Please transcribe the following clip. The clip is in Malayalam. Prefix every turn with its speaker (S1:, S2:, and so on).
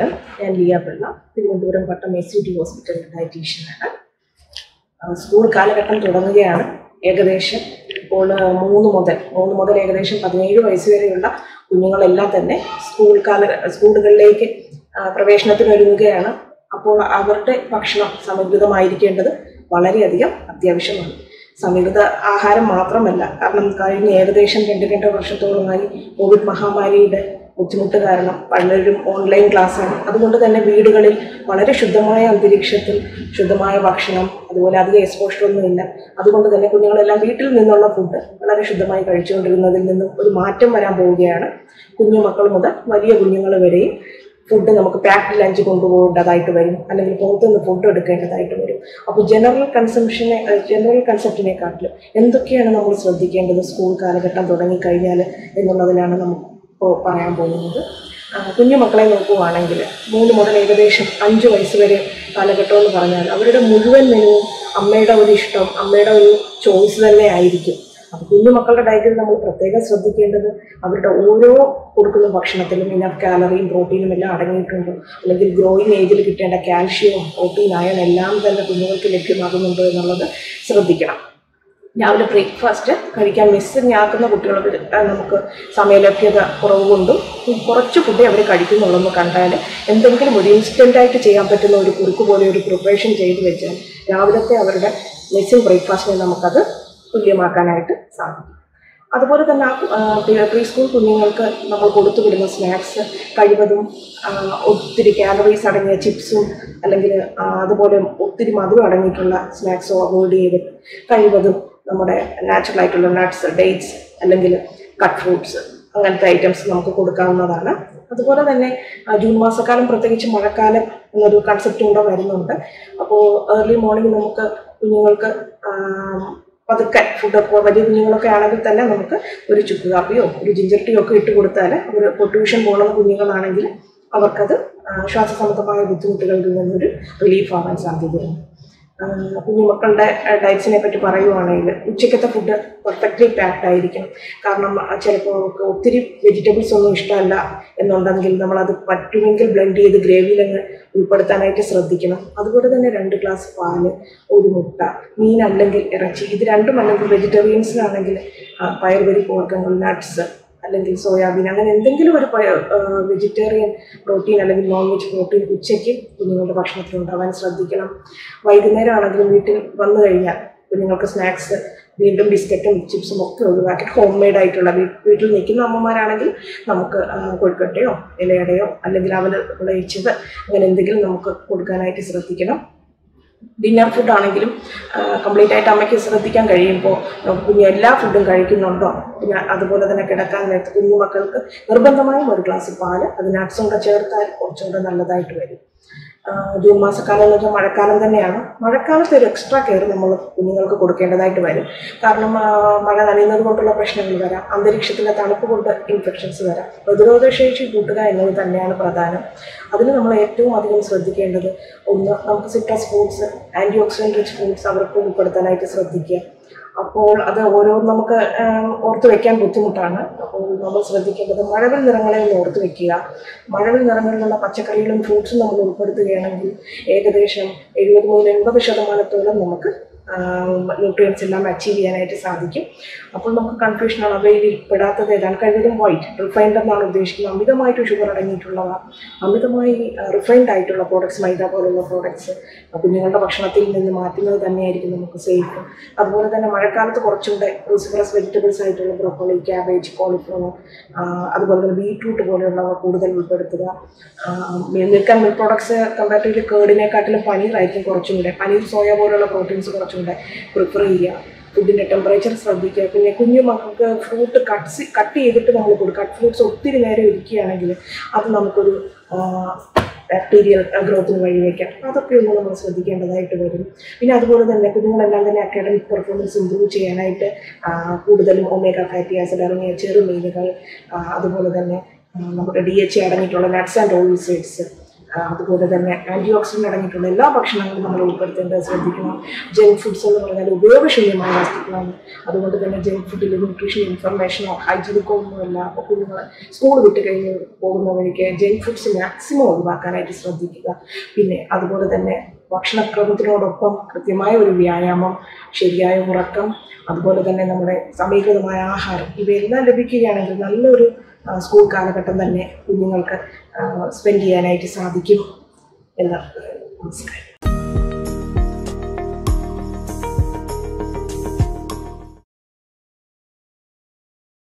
S1: നമസ്കാരം ഞാൻ Liya Pillai Thiruvananthapuram Pattom S U T ഹോസ്പിറ്റലിലെ ഡയറ്റീഷ്യനാണ് ആ, സ്കൂൾ കാലഘട്ടം തുടങ്ങുകയാണ് ഏകദേശം ഇപ്പോൾ ആ, മൂന്ന് മുതൽ മൂന്ന് മുതൽ ഏകദേശം പതിനേഴ് വയസ്സ് വരെയുള്ള കുഞ്ഞുങ്ങളെല്ലാം തന്നെ സ്കൂൾ കാല സ്കൂളുകളിലേക്ക് ആ, പ്രവേശനത്തിന് ഒരുങ്ങുകയാണ് അപ്പോൾ അവരുടെ ഭക്ഷണം സമീകൃതമായിരിക്കേണ്ടത് വളരെയധികം അത്യാവശ്യമാണ് സമീകൃത ആഹാരം മാത്രമല്ല കാരണം കഴിഞ്ഞ ഏകദേശം രണ്ട് രണ്ടര വർഷത്തോളമായി കോവിഡ് മഹാമാരിയുടെ ബുദ്ധിമുട്ട് കാരണം പലരും ഓൺലൈൻ ക്ലാസ്സാണ് അതുകൊണ്ട് തന്നെ വീടുകളിൽ വളരെ ശുദ്ധമായ അന്തരീക്ഷത്തിൽ ശുദ്ധമായ ഭക്ഷണം അതുപോലെ അധികം എക്സ്പോഷർ ഒന്നുമില്ല അതുകൊണ്ട് തന്നെ കുഞ്ഞുങ്ങളെല്ലാം വീട്ടിൽ നിന്നുള്ള ഫുഡ് വളരെ ശുദ്ധമായി കഴിച്ചുകൊണ്ടിരുന്നതിൽ നിന്നും ഒരു മാറ്റം വരാൻ പോവുകയാണ് കുഞ്ഞു മക്കൾ മുതൽ വലിയ കുഞ്ഞുങ്ങൾ വരെയും ഫുഡ് നമുക്ക് പാക്ഡ് ലഞ്ച് കൊണ്ടുപോകേണ്ടതായിട്ട് വരും അല്ലെങ്കിൽ പുറത്തുനിന്ന് ഫുഡ് എടുക്കേണ്ടതായിട്ട് വരും അപ്പോൾ ജനറൽ കൺസംഷനെ ജനറൽ കൺസെപ്റ്റിനെക്കാട്ടിലും എന്തൊക്കെയാണ് നമ്മൾ ശ്രദ്ധിക്കേണ്ടത് സ്കൂൾ കാലഘട്ടം തുടങ്ങിക്കഴിഞ്ഞാൽ എന്നുള്ളതിലാണ് നമുക്ക് ഇപ്പോൾ പറയാൻ പോകുന്നത് ആ, കുഞ്ഞു മക്കളെ നോക്കുകയാണെങ്കിൽ മൂന്ന് മുതൽ ഏകദേശം അഞ്ച് വയസ്സ് വരെ കാലഘട്ടം എന്ന് പറഞ്ഞാൽ അവരുടെ മുഴുവൻ മെനുവും അമ്മയുടെ ഒരു ഇഷ്ടം അമ്മയുടെ ഒരു ചോയ്സ് തന്നെ ആയിരിക്കും അപ്പോൾ കുഞ്ഞു മക്കളുടെ ഡയറ്റിൽ നമ്മൾ പ്രത്യേകം ശ്രദ്ധിക്കേണ്ടത് അവരുടെ ഓരോ കൊടുക്കുന്ന ഭക്ഷണത്തിലും ഇനഫ് കാലറിയും പ്രോട്ടീനും എല്ലാം അടങ്ങിയിട്ടുണ്ട് അല്ലെങ്കിൽ ഗ്രോയിങ് ഏജിൽ കിട്ടേണ്ട കാൽഷ്യവും പ്രോട്ടീൻ അയൺ എല്ലാം തന്നെ കുഞ്ഞുങ്ങൾക്ക് ലഭ്യമാകുന്നുണ്ടോ എന്നുള്ളത് ശ്രദ്ധിക്കണം രാവിലെ ബ്രേക്ക്ഫാസ്റ്റ് കഴിക്കാൻ മിസ്സിങ് ആക്കുന്ന കുട്ടികൾക്ക് ആ, നമുക്ക് സമയലഭ്യത കുറവ് കൊണ്ടും കുറച്ച് ഫുഡേ അവർ കഴിക്കുന്നുള്ളൂ എന്ന് കണ്ടാൽ എന്തെങ്കിലും ഒരു ഇൻസ്റ്റൻ്റായിട്ട് ചെയ്യാൻ പറ്റുന്ന ഒരു കുറുക്ക് പോലെ ഒരു പ്രിപ്പറേഷൻ ചെയ്ത് വെച്ചാൽ രാവിലത്തെ അവരുടെ മിസ്സിങ് ബ്രേക്ക്ഫാസ്റ്റിനെ നമുക്കത് തുല്യമാക്കാനായിട്ട് സാധിക്കും അതുപോലെ തന്നെ ആ പ്രീ സ്കൂൾ കുഞ്ഞുങ്ങൾക്ക് നമ്മൾ കൊടുത്തു വിടുന്ന സ്നാക്സ് കഴിവതും ആ, ഒത്തിരി കാലറീസ് അടങ്ങിയ ചിപ്സും അല്ലെങ്കിൽ ആ, അതുപോലെ ഒത്തിരി മധുരം അടങ്ങിയിട്ടുള്ള സ്നാക്സോ അവോയ്ഡ് ചെയ്തിട്ട് കഴിവതും നമ്മുടെ നാച്ചുറൽ ആയിട്ടുള്ള നട്ട്സ് ഡേറ്റ്സ് അല്ലെങ്കിൽ കട്ട് ഫ്രൂട്ട്സ് അങ്ങനത്തെ ഐറ്റംസ് നമുക്ക് കൊടുക്കാവുന്നതാണ് അതുപോലെ തന്നെ ആ, ജൂൺ മാസക്കാലം പ്രത്യേകിച്ച് മഴക്കാലം എന്നൊരു കൺസെപ്റ്റും കൂടെ വരുന്നുണ്ട് അപ്പോൾ ഏർലി മോർണിംഗ് നമുക്ക് കുഞ്ഞുങ്ങൾക്ക് ആ, പതുക്കെ ഫുഡൊക്കെ വലിയ കുഞ്ഞുങ്ങളൊക്കെ ആണെങ്കിൽ തന്നെ നമുക്ക് ഒരു ചുക്ക് കാപ്പിയോ ഒരു ജിഞ്ചർ ടീയോ ഒക്കെ ഇട്ട് കൊടുത്താൽ അവർ ഇപ്പോൾ ട്യൂഷൻ പോകുന്ന കുഞ്ഞുങ്ങളാണെങ്കിൽ അവർക്കത് ആ, ശ്വാസസംബന്ധമായ ബുദ്ധിമുട്ടുകളിൽ നിന്നൊരു റിലീഫ് ആവാൻ സാധ്യതയുണ്ട് ആ, കുഞ്ഞുമക്കളുടെ ഡയറ്റ്സിനെ പറ്റി പറയുവാണെങ്കിൽ ഉച്ചക്കത്തെ ഫുഡ് പെർഫെക്റ്റ്ലി പാക്ഡ് ആയിരിക്കും കാരണം ആ, ചിലപ്പോൾ അവർക്ക് ഒത്തിരി വെജിറ്റബിൾസ് ഒന്നും ഇഷ്ടമല്ല എന്നുണ്ടെങ്കിൽ നമ്മളത് പറ്റുമെങ്കിൽ ബ്ലെൻഡ് ചെയ്ത് ഗ്രേവിയിലങ്ങ് ഉൾപ്പെടുത്താനായിട്ട് ശ്രദ്ധിക്കണം അതുപോലെ തന്നെ രണ്ട് ഗ്ലാസ് പാല് ഒരു മുട്ട മീൻ അല്ലെങ്കിൽ ഇറച്ചി ഇത് രണ്ടും അല്ലെങ്കിൽ വെജിറ്റേറിയൻസിനാണെങ്കിൽ പയർവരി വർഗ്ഗങ്ങൾ നട്ട്സ് അല്ലെങ്കിൽ സോയാബീൻ അങ്ങനെ എന്തെങ്കിലും ഒരു വെജിറ്റേറിയൻ പ്രോട്ടീൻ അല്ലെങ്കിൽ നോൺ വെജ് പ്രോട്ടീൻ ഉച്ചയ്ക്ക് കുഞ്ഞുങ്ങളുടെ ഭക്ഷണത്തിൽ ഉണ്ടാവാൻ ശ്രദ്ധിക്കണം വൈകുന്നേരം ആണെങ്കിലും വീട്ടിൽ വന്നു കഴിഞ്ഞാൽ കുഞ്ഞുങ്ങൾക്ക് സ്നാക്സ് വീണ്ടും ബിസ്ക്കറ്റും ചിപ്സും ഒക്കെ ഒഴിവാക്കി ഹോം മെയ്ഡ് ആയിട്ടുള്ള വീ- വീട്ടിൽ നിൽക്കുന്ന അമ്മമാരാണെങ്കിൽ നമുക്ക് ആ, കൊഴുക്കട്ടയോ ഇലയടയോ അല്ലെങ്കിൽ അവൽ വിളയിച്ചത് അങ്ങനെ എന്തെങ്കിലും നമുക്ക് കൊടുക്കാനായിട്ട് ശ്രദ്ധിക്കണം ഡിന്നർ ഫുഡ് ആണെങ്കിലും കംപ്ലീറ്റ് ആയിട്ട് അമ്മയ്ക്ക് ശ്രദ്ധിക്കാൻ കഴിയുമ്പോൾ നമുക്ക് കുഞ്ഞ് എല്ലാ ഫുഡും കഴിക്കുന്നുണ്ടോ പിന്നെ അതുപോലെ തന്നെ കിടക്കാൻ നേരത്ത് കുഞ്ഞു മക്കൾക്ക് നിർബന്ധമായും ഒരു ഗ്ലാസ് പാല് അത് നട്ട്സും കൂടെ ചേർത്താൽ കുറച്ചുകൂടെ നല്ലതായിട്ട് വരും ആ, ജൂൺ മാസക്കാലം എന്ന് വെച്ചാൽ മഴക്കാലം തന്നെയാണ് മഴക്കാലത്ത് ഒരു എക്സ്ട്രാ കെയർ നമ്മൾ കുഞ്ഞുങ്ങൾക്ക് കൊടുക്കേണ്ടതായിട്ട് വരും കാരണം ആ, മഴ നനയുന്നത് കൊണ്ടുള്ള പ്രശ്നങ്ങൾ വരാം അന്തരീക്ഷത്തിലെ തണുപ്പ് കൊണ്ട് ഇൻഫെക്ഷൻസ് വരാം പ്രതിരോധശേഷി കൂട്ടുക എന്നത് തന്നെയാണ് പ്രധാനം അതിന് നമ്മൾ ഏറ്റവും അധികം ശ്രദ്ധിക്കേണ്ടത് ഒന്ന് നമുക്ക് citrus fruits antioxidant rich fruits അവർക്ക് ഉൾപ്പെടുത്താനായിട്ട് ശ്രദ്ധിക്കുക അപ്പോൾ അത് ഓരോ നമുക്ക് ആം, ഓർത്ത് വെക്കാൻ ബുദ്ധിമുട്ടാണ് അപ്പോൾ നമ്മൾ ശ്രദ്ധിക്കേണ്ടത് മഴവിൽ നിറങ്ങളെ ഒന്ന് ഓർത്ത് വെക്കുക മഴവിൽ നിറങ്ങളിലുള്ള പച്ചക്കറികളും ഫ്രൂട്ട്സും നമ്മൾ ഉൾപ്പെടുത്തുകയാണെങ്കിൽ ഏകദേശം എഴുപത് മുതൽ എൺപത് ശതമാനത്തോളം നമുക്ക് ന്യൂട്രിയൻസ് എല്ലാം അച്ചീവ് ചെയ്യാനായിട്ട് സാധിക്കും അപ്പോൾ നമുക്ക് കൺഫ്യൂഷനാണ് അവയിൽ പെടാത്തത് ഏതാണ് കഴിവതും വൈറ്റ് റിഫൈൻഡ് എന്നാണ് ഉദ്ദേശിക്കുന്നത് അമിതമായിട്ട് ഷുഗർ അടങ്ങിയിട്ടുള്ളവ അമിതമായി റിഫൈൻഡ് ആയിട്ടുള്ള പ്രോഡക്ട്സ് മൈദ പോലുള്ള പ്രോഡക്ട്സ് കുഞ്ഞുങ്ങളുടെ ഭക്ഷണത്തിൽ നിന്ന് മാറ്റുന്നത് തന്നെയായിരിക്കും നമുക്ക് സേഫ് അതുപോലെ തന്നെ മഴക്കാലത്ത് കുറച്ചുകൂടെ ക്രൂസിഫറസ് വെജിറ്റബിൾസ് ആയിട്ടുള്ള ബ്രോക്കോളി ക്യാബേജ് കോളിഫ്ലവർ അതുപോലെ തന്നെ ബീട്രൂട്ട് പോലെയുള്ളവ കൂടുതൽ ഉൾപ്പെടുത്തുക milk and milk products comparatively കേടിനെക്കാട്ടിലും പനീറായിരിക്കും കുറച്ചും കൂടെ പനീർ സോയ പോലുള്ള പ്രോട്ടീൻസ് കുറച്ചും കൂടെ പ്രിഫർ ചെയ്യുക ഫുഡിൻ്റെ ടെമ്പറേച്ചർ ശ്രദ്ധിക്കുക പിന്നെ കുഞ്ഞു മക്കൾക്ക് ഫ്രൂട്ട് കട്ട്സ് കട്ട് ചെയ്തിട്ട് നമ്മൾ കൊടുക്കുക കട്ട് ഫ്രൂട്ട്സ് ഒത്തിരി നേരം ഇരിക്കുകയാണെങ്കിൽ അത് നമുക്കൊരു ബാക്ടീരിയൽ ഗ്രോത്തിന് വഴിവെക്കാം അതൊക്കെ ഒന്ന് നമ്മൾ ശ്രദ്ധിക്കേണ്ടതായിട്ട് വരും പിന്നെ അതുപോലെ തന്നെ കുഞ്ഞുങ്ങളെല്ലാം തന്നെ അക്കാഡമിക് പെർഫോമൻസ് ഇമ്പ്രൂവ് ചെയ്യാനായിട്ട് ആ, കൂടുതലും ഒമേഗ ഫാറ്റി ആസിഡ് അടങ്ങിയ ചെറുമീനുകൾ ആ, അതുപോലെ തന്നെ ആ, നമ്മുടെ ഡി എച്ച് അടങ്ങിയിട്ടുള്ള നട്ട്സ് ആൻഡ് ഓയിൽ സീഡ്സ് ആ, അതുപോലെ തന്നെ ആൻറ്റി ഓക്സിഡൻ്റ് അടങ്ങിയിട്ടുള്ള എല്ലാ ഭക്ഷണങ്ങളും നമ്മൾ ഉൾപ്പെടുത്തേണ്ടത് ശ്രദ്ധിക്കണം ജങ്ക് ഫുഡ്സ് എന്ന് പറഞ്ഞാൽ ഉപയോഗശൂന്യമായ വസ്തുക്കളാണ് അതുകൊണ്ട് തന്നെ ജങ്ക് ഫുഡിൽ ന്യൂട്രീഷൻ ഇൻഫർമേഷനോ ഹൈജീനിക്കോ ഒന്നുമല്ല അപ്പോൾ കുഞ്ഞുങ്ങൾ സ്കൂൾ വിട്ട് കഴിഞ്ഞ് പോകുന്ന വഴിക്ക് ജങ്ക് ഫുഡ്സ് മാക്സിമം ഒഴിവാക്കാനായിട്ട് ശ്രദ്ധിക്കുക പിന്നെ അതുപോലെ തന്നെ ഭക്ഷണക്രമത്തിനോടൊപ്പം കൃത്യമായ ഒരു വ്യായാമം ശരിയായ ഉറക്കം അതുപോലെ തന്നെ നമ്മുടെ സമീകൃതമായ ആഹാരം ഇവയെല്ലാം ലഭിക്കുകയാണെങ്കിൽ നല്ലൊരു ആ, സ്കൂൾ കാലഘട്ടം തന്നെ കുഞ്ഞുങ്ങൾക്ക് സ്പെൻഡ് ചെയ്യാനായിട്ട് സാധിക്കും എന്ന് നമസ്കാരം